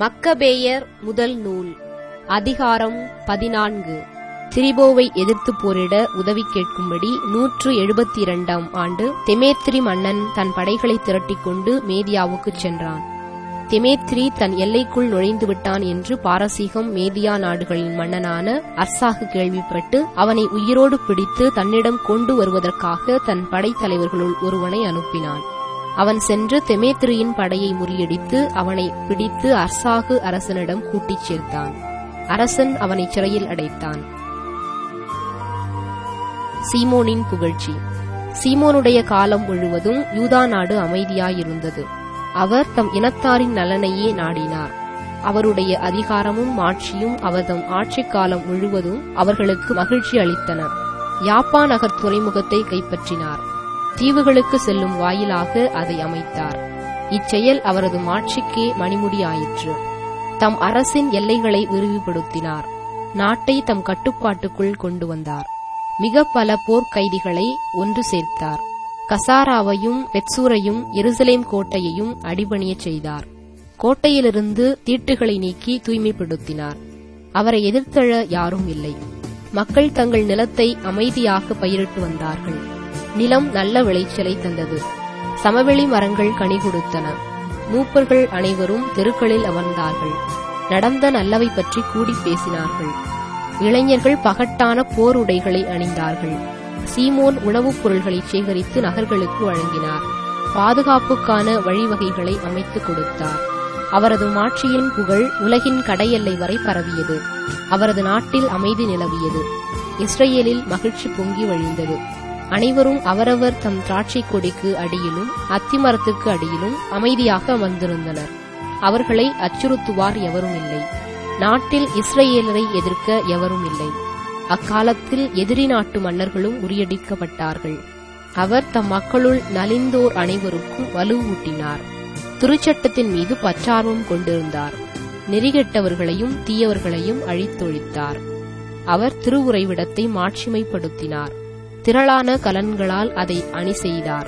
மக்கபேயர் முதல் நூல் அதிகாரம் பதினான்கு திரிபோவை எதிர்த்து போரிட உதவி கேட்கும்படி நூற்று எழுபத்தி இரண்டாம் ஆண்டு தெமேத்திரி மன்னன் தன் படைகளை திரட்டிக் கொண்டு மேதியாவுக்குச் சென்றான் தெமேத்திரி தன் எல்லைக்குள் நுழைந்து விட்டான் என்று பாரசீகம் மேதியா நாடுகளின் மன்னனான அர்சாகு கேள்விப்பட்டு அவனை உயிரோடு பிடித்து தன்னிடம் கொண்டு வருவதற்காக தன் படைத்தலைவர்களுள் ஒருவனை அனுப்பினான் அவன் சென்று தெமேத்திரியின் படையை முறியடித்து அவனை பிடித்து அர்சாகு அரசனிடம் கூட்டிச் சேர்த்தான் அரசன் அவனை சிறையில் அடைத்தான் சீமோனின் புகழ்ச்சி சீமோனுடைய காலம் முழுவதும் யூதா நாடு அமைதியாயிருந்தது அவர் தம் இனத்தாரின் நலனையே நாடினார் அவருடைய அதிகாரமும் மாட்சியும் அவர்தம் ஆட்சிக் காலம் முழுவதும் அவர்களுக்கு மகிழ்ச்சி அளித்தன யாப்பா நகர் துறைமுகத்தை கைப்பற்றினார் தீவுகளுக்கு செல்லும் வாயிலாக அதை அமைத்தார் இச்செயல் அவரது மாட்சிக்கே மணிமுடியாயிற்று தம் அரசின் எல்லைகளை விரிவுபடுத்தினார் நாட்டை தம் கட்டுப்பாட்டுக்குள் கொண்டு வந்தார் மிக பல போர்க்கைதிகளை ஒன்று சேர்த்தார் கசாராவையும் பெட்சூரையும் எருசலேம் கோட்டையையும் அடிபணியச் செய்தார் கோட்டையிலிருந்து தீட்டுகளை நீக்கி தூய்மைப்படுத்தினார் அவரை எதிர்த்தழ யாரும் இல்லை மக்கள் தங்கள் நிலத்தை அமைதியாக பயிரிட்டு வந்தார்கள் நிலம் நல்ல விளைச்சலை தந்தது சமவெளி மரங்கள் கனி கொடுத்தன மூப்பர்கள் அனைவரும் தெருக்களில் அமர்ந்தார்கள் நடந்த நல்லவை பற்றி கூடி பேசினார்கள் இளைஞர்கள் பகட்டான போர் உடைகளை அணிந்தார்கள் சீமோன் உணவுப் பொருள்களை சேகரித்து நகர்களுக்கு வழங்கினார் பாதுகாப்புக்கான வழிவகைகளை அமைத்துக் கொடுத்தார் அவரது மாட்சியின் புகழ் உலகின் கடையெல்லை வரை பரவியது அவரது நாட்டில் அமைதி நிலவியது இஸ்ரேலில் மகிழ்ச்சி பொங்கி வழிந்தது அனைவரும் அவரவர் தம் திராட்சை கொடிக்கு அடியிலும் அத்திமரத்துக்கு அடியிலும் அமைதியாக அமர்ந்திருந்தனர் அவர்களை அச்சுறுத்துவார் எவரும் இல்லை நாட்டில் இஸ்ரேலரை எதிர்க்க எவரும் இல்லை அக்காலத்தில் எதிரி நாட்டு மன்னர்களும் முறியடிக்கப்பட்டார்கள் அவர் தம் மக்களுள் நலிந்தோர் அனைவருக்கும் வலுவூட்டினார் திருச்சட்டத்தின் மீது பற்றார்வம் கொண்டிருந்தார் நெறிகெட்டவர்களையும் தீயவர்களையும் அழித்தொழித்தார் அவர் திருவுறைவிடத்தை மாட்சிமைப்படுத்தினார் திரளான கலன்களால் அதை அணி செய்தார்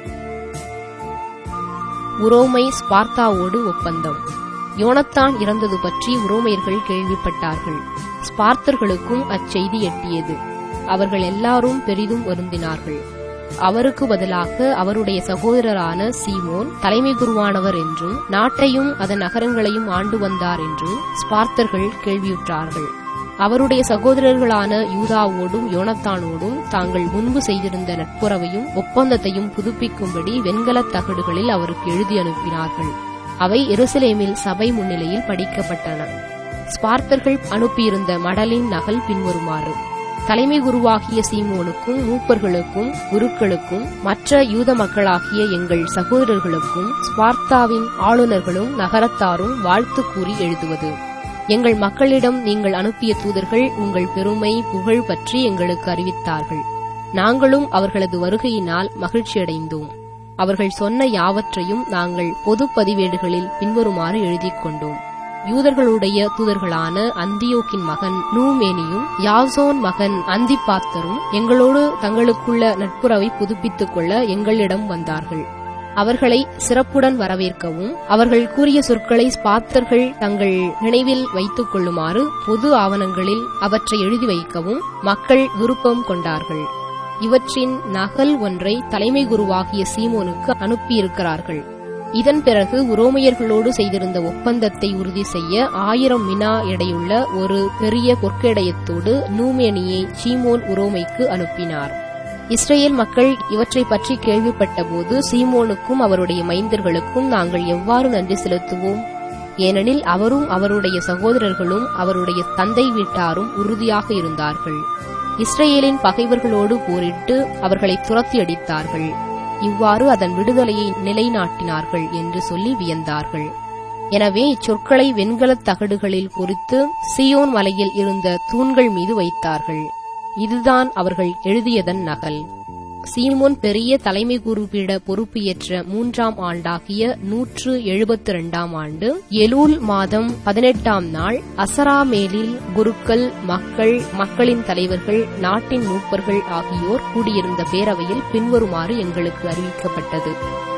உரோமை ஸ்பார்த்தாவோடு ஒப்பந்தம் யோனத்தான் இறந்தது பற்றி உரோமையர்கள் கேள்விப்பட்டார்கள் ஸ்பார்த்தர்களுக்கும் அச்செய்தி எட்டியது அவர்கள் எல்லாரும் பெரிதும் வருந்தினார்கள் அவருக்கு பதிலாக அவருடைய சகோதரரான சீமோன் தலைமை குருவானவர் என்றும் நாட்டையும் அதன் நகரங்களையும் ஆண்டு வந்தார் என்றும் ஸ்பார்த்தர்கள் கேள்வியுற்றார்கள் அவருடைய சகோதரர்களான யூதாவோடும் யோனத்தானோடும் தாங்கள் முன்பு செய்திருந்த நட்புறவையும் ஒப்பந்தத்தையும் புதுப்பிக்கும்படி வெண்கலத் தகடுகளில் அவருக்கு எழுதி அனுப்பினார்கள் அவை எருசலேமில் சபை முன்னிலையில் படிக்கப்பட்டன ஸ்பார்த்தர்கள் அனுப்பியிருந்த மடலின் நகல் பின்வருமாறு தலைமை குருவாகிய சீமோனுக்கும் மூப்பர்களுக்கும் குருக்களுக்கும் மற்ற யூத மக்களாகிய எங்கள் சகோதரர்களுக்கும் ஸ்பார்த்தாவின் ஆளுநர்களும் நகரத்தாரும் வாழ்த்து கூறி எழுதுவது எங்கள் மக்களிடம் நீங்கள் அனுப்பிய தூதர்கள் உங்கள் பெருமை புகழ் பற்றி எங்களுக்கு அறிவித்தார்கள் நாங்களும் அவர்களது வருகையினால் மகிழ்ச்சியடைந்தோம் அவர்கள் சொன்ன யாவற்றையும் நாங்கள் பொது பதிவேடுகளில் பின்வருமாறு எழுதிக் கொண்டோம் யூதர்களுடைய தூதர்களான அந்தியோக்கின் மகன் நூமேனியும் யாசோன் மகன் அந்திபாத்தரும் எங்களோடு தங்களுக்குள்ள நட்புறவை புதுப்பித்துக் கொள்ள எங்களிடம் வந்தார்கள் அவர்களை சிறப்புடன் வரவேற்கவும் அவர்கள் கூறிய சொற்களை ஸ்பாத்தர்கள் தங்கள் நினைவில் வைத்துக் கொள்ளுமாறு பொது ஆவணங்களில் அவற்றை எழுதி வைக்கவும் மக்கள் விருப்பம் கொண்டார்கள் இவற்றின் நகல் ஒன்றை தலைமை குருவாகிய சீமோனுக்கு அனுப்பியிருக்கிறார்கள் இதன் பிறகு உரோமையர்களோடு செய்திருந்த ஒப்பந்தத்தை உறுதி செய்ய ஆயிரம் மினா எடையுள்ள ஒரு பெரிய பொற்கேடயத்தோடு நூமேனியை சீமோன் உரோமைக்கு அனுப்பினார் இஸ்ரேல் மக்கள் இவற்றை பற்றி கேள்விப்பட்டபோது சீமோனுக்கும் அவருடைய மைந்தர்களுக்கும் நாங்கள் எவ்வாறு நன்றி செலுத்துவோம் ஏனெனில் அவரும் அவருடைய சகோதரர்களும் அவருடைய தந்தை வீட்டாரும் உறுதியாக இருந்தார்கள் இஸ்ரேலின் பகைவர்களோடு போரிட்டு அவர்களை துரத்தி அடித்தார்கள் இவ்வாறு அதன் விடுதலையை நிலைநாட்டினார்கள் என்று சொல்லி வியந்தார்கள் எனவே இச்சொற்களை வெண்கலத் தகடுகளில் பொறித்து சியோன் மலையில் இருந்த தூண்கள் மீது வைத்தார்கள் இதுதான் அவர்கள் எழுதியதன் நகல் சீமோன் பெரிய தலைமை குருபீட பொறுப்பு ஏற்ற மூன்றாம் ஆண்டாகிய நூற்று எழுபத்தி இரண்டாம் ஆண்டு எலூல் மாதம் பதினெட்டாம் நாள் அசராமேலில் குருக்கள் மக்கள் மக்களின் தலைவர்கள் நாட்டின் மூப்பர்கள் ஆகியோர் கூடியிருந்த பேரவையில் பின்வருமாறு எங்களுக்கு அறிவிக்கப்பட்டது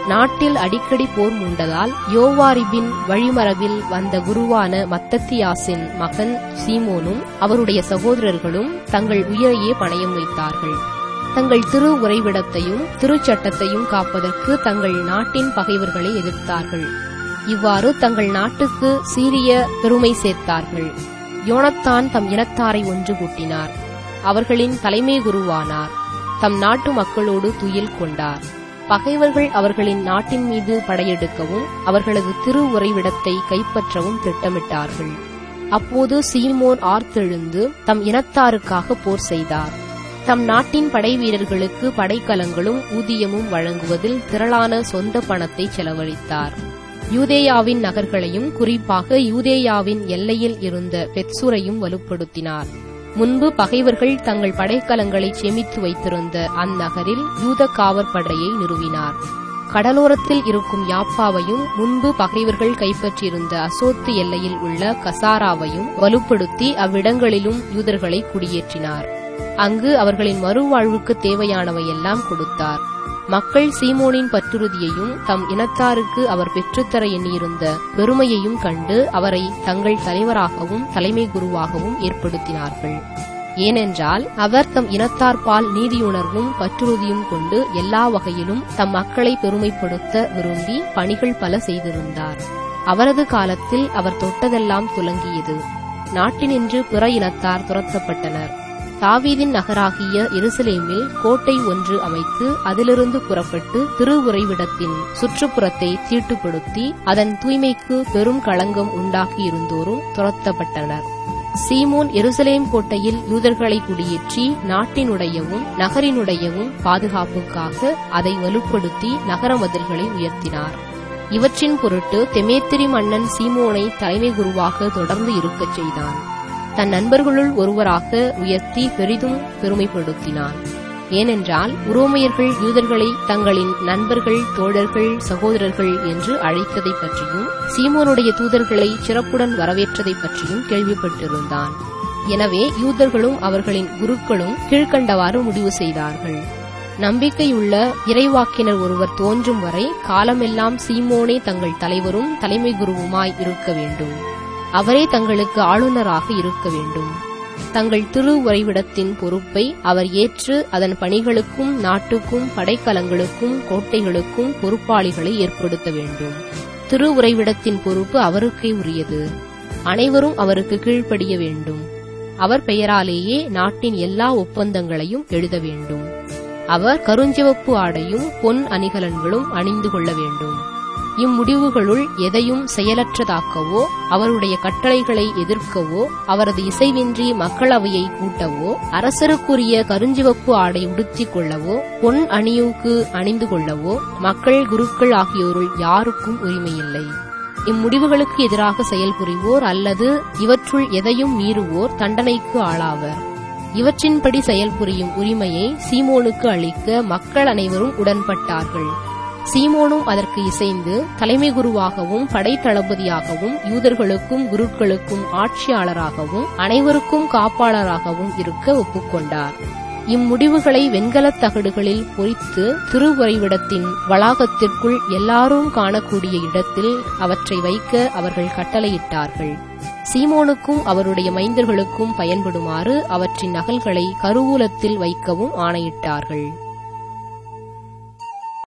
நாட்டில் அடிக்கடி போர் மூண்டதால் யோவாரிபின் வழிமரபில் வந்த குருவான மத்தத்தியாசின் மகன் சீமோனும் அவருடைய சகோதரர்களும் தங்கள் உயிரையே பணயம் வைத்தார்கள் தங்கள் திரு உறைவிடத்தையும் திருச்சட்டத்தையும் காப்பதற்கு தங்கள் நாட்டின் பகைவர்களை எதிர்த்தார்கள் இவ்வாறு தங்கள் நாட்டுக்கு சீரிய பெருமை சேர்த்தார்கள் யோனத்தான் தம் இனத்தாரை ஒன்று கூட்டினார் அவர்களின் தலைமை குருவானார் தம் நாட்டு மக்களோடு துயில் கொண்டார் பகைவர்கள் அவர்களின் நாட்டின் மீது படையெடுக்கவும் அவர்களது திரு உறைவிடத்தை கைப்பற்றவும் திட்டமிட்டார்கள் அப்போது சீமோன் ஆர்த்தெழுந்து தம் இனத்தாருக்காக போர் செய்தார் தம் நாட்டின் படை வீரர்களுக்கு படைக்கலங்களும் ஊதியமும் வழங்குவதில் திரளான சொந்த பணத்தை செலவழித்தார் யூதேயாவின் நகர்களையும் குறிப்பாக யூதேயாவின் எல்லையில் இருந்த பெட்சூரையும் வலுப்படுத்தினார் முன்பு பகைவர்கள் தங்கள் படைக்கலங்களை சேமித்து வைத்திருந்த அந்நகரில் யூத காவற்படையை நிறுவினார் கடலோரத்தில் இருக்கும் யாப்பாவையும் முன்பு பகைவர்கள் கைப்பற்றியிருந்த அசோத்து எல்லையில் உள்ள கசாராவையும் வலுப்படுத்தி அவ்விடங்களிலும் யூதர்களை குடியேற்றினார் அங்கு அவர்களின் மறுவாழ்வுக்கு தேவையானவையெல்லாம் கொடுத்தார் மக்கள் சீமோனின் பற்றுறுதியையும் தம் இனத்தாருக்கு அவர் பெற்றுத்தர எண்ணியிருந்த பெருமையையும் கண்டு அவரை தங்கள் தலைவராகவும் தலைமை குருவாகவும் ஏற்படுத்தினார்கள் ஏனென்றால் அவர் தம் இனத்தார்பால் நீதியுணர்வும் பற்றுறுதியும் கொண்டு எல்லா வகையிலும் தம் மக்களை பெருமைப்படுத்த விரும்பி பணிகள் பல செய்திருந்தார் அவரது காலத்தில் அவர் தொட்டதெல்லாம் துலங்கியது நாட்டினின்று பிற இனத்தார் துரத்தப்பட்டனர் தாவீதின் நகராகிய எருசலேமில் கோட்டை ஒன்று அமைத்து அதிலிருந்து புறப்பட்டு திருவுறைவிடத்தின் சுற்றுப்புறத்தை தீட்டுப்படுத்தி அதன் தூய்மைக்கு பெரும் களங்கம் உண்டாக்கியிருந்தோரும் துரத்தப்பட்டனர் சீமோன் எருசலேம் கோட்டையில் யூதர்களை குடியேற்றி நாட்டினுடையவும் நகரினுடையவும் பாதுகாப்புக்காக அதை வலுப்படுத்தி நகர மதில்களை உயர்த்தினார் இவற்றின் பொருட்டு தெமேத்திரி மன்னன் சீமோனை தலைமை குருவாக தொடர்ந்து இருக்கச் செய்தான் தன் நண்பர்களுள் ஒருவராக உயர்த்தி பெரிதும் பெருமைப்படுத்தினான் ஏனென்றால் உரோமையர்கள் யூதர்களை தங்களின் நண்பர்கள் தோழர்கள் சகோதரர்கள் என்று அழைத்ததை பற்றியும் சீமோனுடைய தூதர்களை சிறப்புடன் வரவேற்றதை பற்றியும் கேள்விப்பட்டிருந்தான் எனவே யூதர்களும் அவர்களின் குருக்களும் கீழ்கண்டவாறு முடிவு செய்தார்கள் நம்பிக்கையுள்ள இறைவாக்கினர் ஒருவர் தோன்றும் வரை காலமெல்லாம் சீமோனே தங்கள் தலைவரும் தலைமை குருவுமாய் இருக்க வேண்டும் அவரே தங்களுக்கு ஆளுநராக இருக்க வேண்டும் தங்கள் திரு உறைவிடத்தின் பொறுப்பை அவர் ஏற்று அதன் பணிகளுக்கும் நாட்டுக்கும் படைக்கலங்களுக்கும் கோட்டைகளுக்கும் பொறுப்பாளிகளை ஏற்படுத்த வேண்டும் திரு உறைவிடத்தின் பொறுப்பு அவருக்கே உரியது அனைவரும் அவருக்கு கீழ்ப்படிய வேண்டும் அவர் பெயராலேயே நாட்டின் எல்லா ஒப்பந்தங்களையும் எழுத வேண்டும் அவர் கருஞ்சிவப்பு ஆடையும் பொன் அணிகலன்களும் அணிந்து கொள்ள வேண்டும் இம்முடிவுகளுள் எதையும் செயலற்றதாக்கவோ அவருடைய கட்டளைகளை எதிர்க்கவோ அவரது இசைவின்றி மக்களவையை கூட்டவோ அரசருக்குரிய கருஞ்சிவப்பு ஆடை உடுத்திக் கொள்ளவோ பொன் அணியூக்கு அணிந்து கொள்ளவோ மக்கள் குருக்கள் ஆகியோருள் யாருக்கும் உரிமையில்லை இம்முடிவுகளுக்கு எதிராக செயல்புரிவோர் அல்லது இவற்றுள் எதையும் மீறுவோர் தண்டனைக்கு ஆளாவர் இவற்றின்படி செயல்புரியும் உரிமையை சீமோனுக்கு அளிக்க மக்கள் அனைவரும் உடன்பட்டார்கள் சீமோனும் அதற்கு இசைந்து தலைமை குருவாகவும் படைத்தளபதியாகவும் யூதர்களுக்கும் குருக்களுக்கும் ஆட்சியாளராகவும் அனைவருக்கும் காப்பாளராகவும் இருக்க ஒப்புக்கொண்டார் இம்முடிவுகளை வெண்கலத் தகடுகளில் பொறித்து திருவுறைவிடத்தின் வளாகத்திற்குள் எல்லாரும் காணக்கூடிய இடத்தில் அவற்றை வைக்க அவர்கள் கட்டளையிட்டார்கள் சீமோனுக்கும் அவருடைய மைந்தர்களுக்கும் பயன்படுமாறு அவற்றின் நகல்களை கருவூலத்தில் வைக்கவும் ஆணையிட்டார்கள்